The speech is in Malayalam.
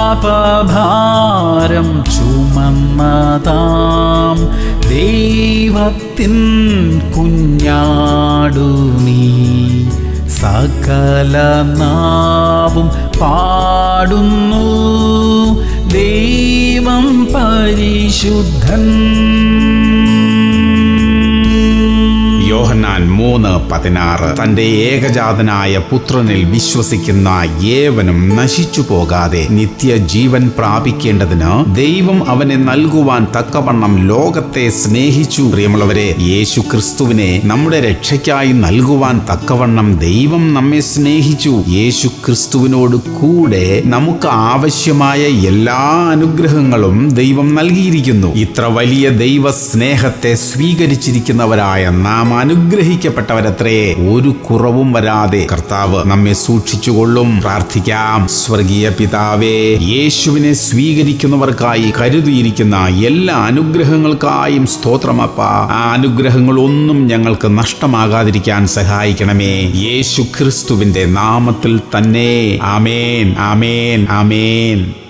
പാപഭാരം ചുമന്നതാം ദൈവത്തിൻ കുഞ്ഞാടു നീ സകല നാവും പാടുന്നു ദൈവം പരിശുദ്ധൻ യോഹന്നാൻ മൂന്ന് പതിനാറ് തന്റെ ഏകജാതനായ പുത്രനിൽ വിശ്വസിക്കുന്ന ഏവനും നശിച്ചു പോകാതെ നിത്യജീവൻ പ്രാപിക്കേണ്ടതിന് ദൈവം അവനെ നൽകുവാൻ തക്കവണ്ണം ലോകത്തെ സ്നേഹിച്ചു പ്രിയമുള്ളവരെ യേശു ക്രിസ്തുവിനെ നമ്മുടെ രക്ഷയ്ക്കായി നൽകുവാൻ തക്കവണ്ണം ദൈവം നമ്മെ സ്നേഹിച്ചു യേശു ക്രിസ്തുവിനോട് കൂടെ നമുക്ക് ആവശ്യമായ എല്ലാ അനുഗ്രഹങ്ങളും ദൈവം നൽകിയിരിക്കുന്നു ഇത്ര വലിയ ദൈവ സ്നേഹത്തെ സ്വീകരിച്ചിരിക്കുന്നവരായ നാം അനുഗ്രഹിക്കപ്പെട്ടവരത്രേ ഒരു കുറവും വരാതെ കർത്താവ് നമ്മെ സൂക്ഷിച്ചുകൊള്ളും പ്രാർത്ഥിക്കാം സ്വർഗീയ പിതാവേ യേശുവിനെ സ്വീകരിക്കുന്നവർക്കായി കരുതിയിരിക്കുന്ന എല്ലാ അനുഗ്രഹങ്ങൾക്കായും സ്തോത്രമപ്പ ആ അനുഗ്രഹങ്ങളൊന്നും ഞങ്ങൾക്ക് നഷ്ടമാകാതിരിക്കാൻ സഹായിക്കണമേ യേശു ക്രിസ്തുവിന്റെ നാമത്തിൽ തന്നെ ആമേൻ ആമേൻ ആമേൻ